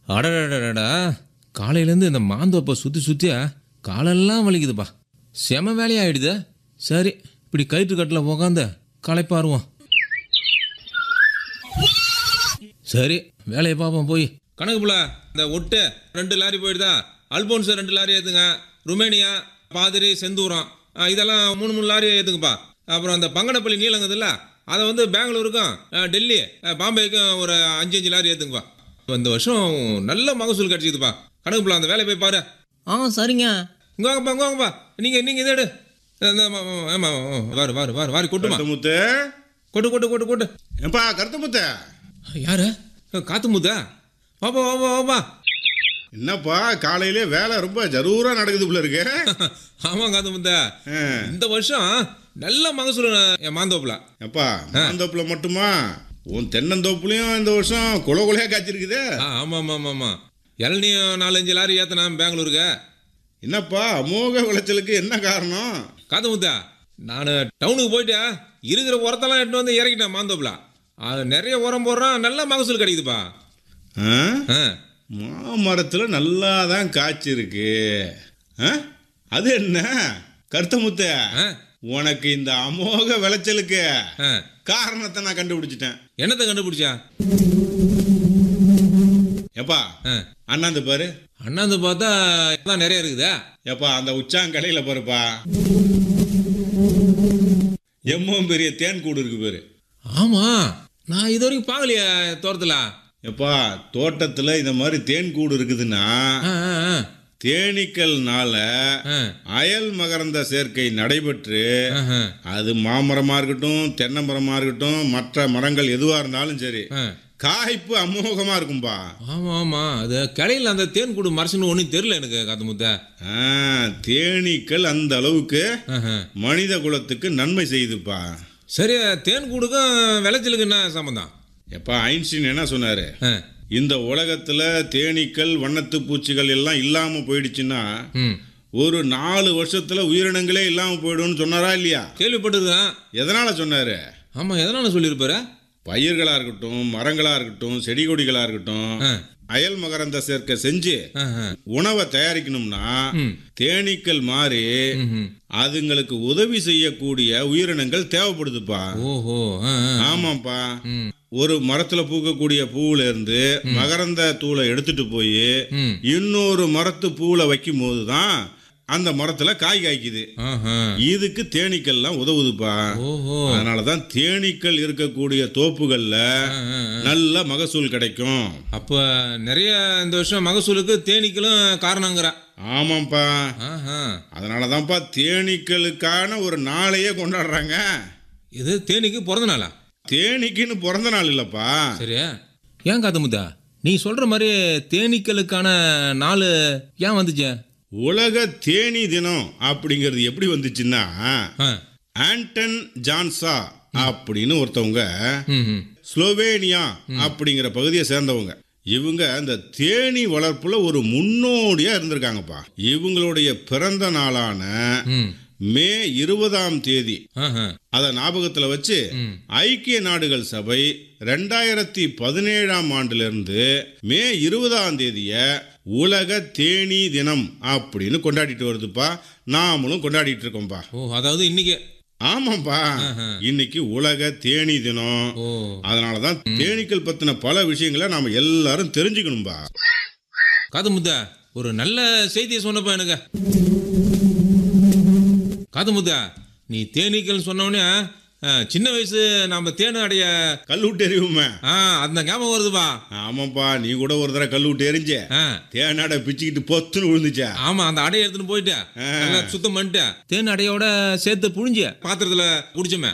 அடடடடா காலையிலேருந்து இந்த மாந்தோப்பை சுற்றி சுற்றியா காலெல்லாம் வலிக்குதுப்பா செம வேலையாயிடுது சரி இப்படி கயிற்று கட்டில் உக்காந்து களைப்பாருவோம் சரி வேலையை பார்ப்போம் போய் கணக்கு புள்ள இந்த ஒட்டு ரெண்டு லாரி போயிடுதா அல்போன்ஸ் ரெண்டு லாரி ஏற்றுங்க ருமேனியா பாதிரி செந்தூரம் ஆ, இதெல்லாம் மூணு மூணு லாரி ஏற்றுங்கப்பா அப்புறம் அந்த பங்கனப்பள்ளி நீளங்குதுல்ல அதை வந்து பெங்களூருக்கும் ஆ, டெல்லி ஆ, பாம்பேக்கும் ஒரு அஞ்சு அஞ்சு லாரி ஏற்றுங்கப்பா இந்த வருஷம் நல்ல மகசூல் கிடச்சிதுப்பா கணக்கு புள்ள அந்த வேலையை போய் பாரு ஆ சரிங்க இங்க வாங்கப்பா இங்க வாங்கப்பா நீங்கள் நீங்கள் இதை எடு இந்த, ஆமா, ஆமா, ஆமா, ஆமா, வாரு வாரு வாரு வாரி கொட்டுமா கருத்தமுத்து கொட்டு கொட்டு கொட்டு கொட்டு ஏப்பா கருத்தமுத்த யாரு காத்து முத்தா வாப்பா வாப்பா வாப்பா என்னப்பா காலையிலே வேலை ரொம்ப ஜரூரா நடக்குது போல இருக்கு ஆமா காத்து முத்தா ஆ. இந்த வருஷம் நல்ல மகசூல் என் மாந்தோப்புல அப்பா மாந்தோப்புல மட்டுமா உன் தென்னந்தோப்புலயும் இந்த வருஷம் குல குலையா காய்ச்சிருக்குதே ஆ, ஆமா ஆமா ஆமா ஆமா இளநியும் நாலஞ்சு லாரி ஏத்தனா பெங்களூருக்கு என்னப்பா அமோக விளைச்சலுக்கு என்ன காரணம் காத்து முத்தா நான் டவுனுக்கு போயிட்டு இருக்கிற உரத்தெல்லாம் எடுத்து வந்து இறக்கிட்டேன் மாந்தோப்புல அது நிறைய உரம் போடுறான் நல்ல மகசூல் கிடைக்குதுப்பா ஆ? ஆ மாமரத்துல நல்லா தான் காய்ச்சிருக்கு ஆ? அது என்ன கருத்தமுத்த ஆ, உனக்கு இந்த அமோக விளைச்சலுக்கு ஆ. காரணத்தை நான் கண்டுபிடிச்சிட்டேன் என்னத்தை கண்டுபிடிச்சா எப்பா ஆ. அண்ணாந்து பாரு அண்ணாந்து பார்த்தா எல்லாம் நிறைய இருக்குதா எப்பா அந்த உச்சாங்கலையில பாருப்பா எம்மவும் பெரிய தேன் கூடு இருக்கு பாரு ஆமா நான் இது வரைக்கும் பார்க்கலையே தோட்டத்துல எப்பா தோட்டத்துல இந்த மாதிரி தேன் கூடு இருக்குதுன்னா ஆ, ஆ, ஆ. தேனீக்கள்னால ஆ, அயல் மகரந்த சேர்க்கை நடைபெற்று ஆஹா. அது மாமரமா இருக்கட்டும் தென்னை மரமா இருக்கட்டும் மற்ற மரங்கள் எதுவா இருந்தாலும் சரி ஆ. காய்ப்பு அமோகமா இருக்கும்பா ஆமா ஆமா அது கிளையில அந்த தேன் கூடு மறைச்சுன்னு ஒன்றும் தெரியல எனக்கு காத்து முத்த ஆ, தேனீக்கள் அந்த அளவுக்கு ஆஹா. மனித குலத்துக்கு நன்மை செய்யுதுப்பா சரி தேன் கூடுக்கும் விளைச்சலுக்கு என்ன சம்மந்தம் எப்பா ஐன்ஸ்டீன் என்ன சொன்னாரு ஆ. இந்த உலகத்துல தேனீக்கள் வண்ணத்து பூச்சிகள் எல்லாம் இல்லாம போயிடுச்சுன்னா ம் ஒரு நாலு வருஷத்துல உயிரினங்களே இல்லாம போயிடும்னு சொன்னாரா இல்லையா கேள்விப்பட்டிருக்கேன் எதனால சொன்னாரு ஆமா எதனால சொல்லியிருப்பாரு பயிர்களா இருக்கட்டும் மரங்களா இருக்கட்டும் செடி கொடிகளா இருக்கட்டும் ஆ. அயல் மகரந்த சேர்க்கை செஞ்சு ஆஹா. உணவை தயாரிக்கணும்னா ம். தேனீக்கள் மாதிரி ம்ஹும். அதுங்களுக்கு உதவி செய்யக்கூடிய உயிரினங்கள் தேவைப்படுதுப்பா ஓஹோ ஆ, ஆ. ஆமாப்பா ம் ஒரு மரத்துல பூக்கக்கூடிய பூவுல இருந்து மகரந்த தூளை எடுத்துட்டு போய் ம் இன்னொரு மரத்து பூவுல வைக்கும் போதுதான் அந்த மரத்துல காய் காய்க்குது ஆஹா. இதுக்கு தேனீக்கள்லாம் உதவுதுப்பா ஓஹோ அதனாலதான் தேனீக்கள் இருக்கக்கூடிய தோப்புகள்ல ஆ, ஆ, ஆ. நல்ல மகசூல் கிடைக்கும் அப்ப நிறைய இந்த வருஷம் மகசூலுக்கு தேனீக்களும் காரணங்கிற ஆமாப்பா ஆஹா. அதனாலதான்ப்பா தேனீக்களுக்கான ஒரு நாளையே கொண்டாடுறாங்க இது தேனீக்கு பிறந்த நாளா தேனீக்குன்னு பிறந்த நாள் இல்லப்பா சரி ஏன் காத்து முத்தா நீ சொல்ற மாதிரி தேனீக்களுக்கான நாள் ஏன் வந்துச்சு உலக தேனீ தினம் அப்படிங்கிறது எப்படி வந்துச்சுன்னா ஆ. ஆண்டன் ஜான்சா அப்படின்னு ஒருத்தவங்க ம், ம். ஸ்லோவேனியா அப்படிங்கிற பகுதியை சேர்ந்தவங்க இவங்க அந்த தேனி வளர்ப்புல ஒரு முன்னோடியா இருந்திருக்காங்கப்பா இவங்களுடைய பிறந்த நாளான ம். மே இருபதாம் தேதி ஆஹா. அதை ஞாபகத்துல வச்சு ம். ஐக்கிய நாடுகள் சபை ரெண்டாயிரத்தி பதினேழாம் ஆண்டிலிருந்து மே இருபதாம் தேதிய உலக தேனீ தினம் அப்படின்னு கொண்டாடிட்டு வருதுப்பா நாமளும் கொண்டாடிட்டு இருக்கோம்ப்பா ஓ அதாவது இன்னைக்கு ஆமாப்பா ஆஹா. இன்னைக்கு உலக தேனீ தினம் ஓ அதனாலதான் தேனீக்கள் பத்தின பல விஷயங்களை நாம எல்லாரும் தெரிஞ்சுக்கணும்பா காது முத்தா ஒரு நல்ல செய்தியை சொன்னப்பா எனக்கு காது முத்தா நீ தேனீக்கள் சொன்னோடனே சின்ன வயசு நாம தேனு அடைய கல் விட்டு எறிவுமே ஆ அந்த ஞாபகம் வருதுப்பா ஆமாப்பா நீ கூட ஒரு தடவை கல் விட்டு எரிஞ்ச ஆ தேனாடை பிச்சுக்கிட்டு பொத்துன்னு விழுந்துச்சா ஆமா அந்த அடையை எடுத்துன்னு போயிட்டு நல்லா சுத்தம் பண்ணிட்டு தேன் அடையோட சேர்த்து புழிஞ்சு பாத்திரத்துல குடிச்சோமே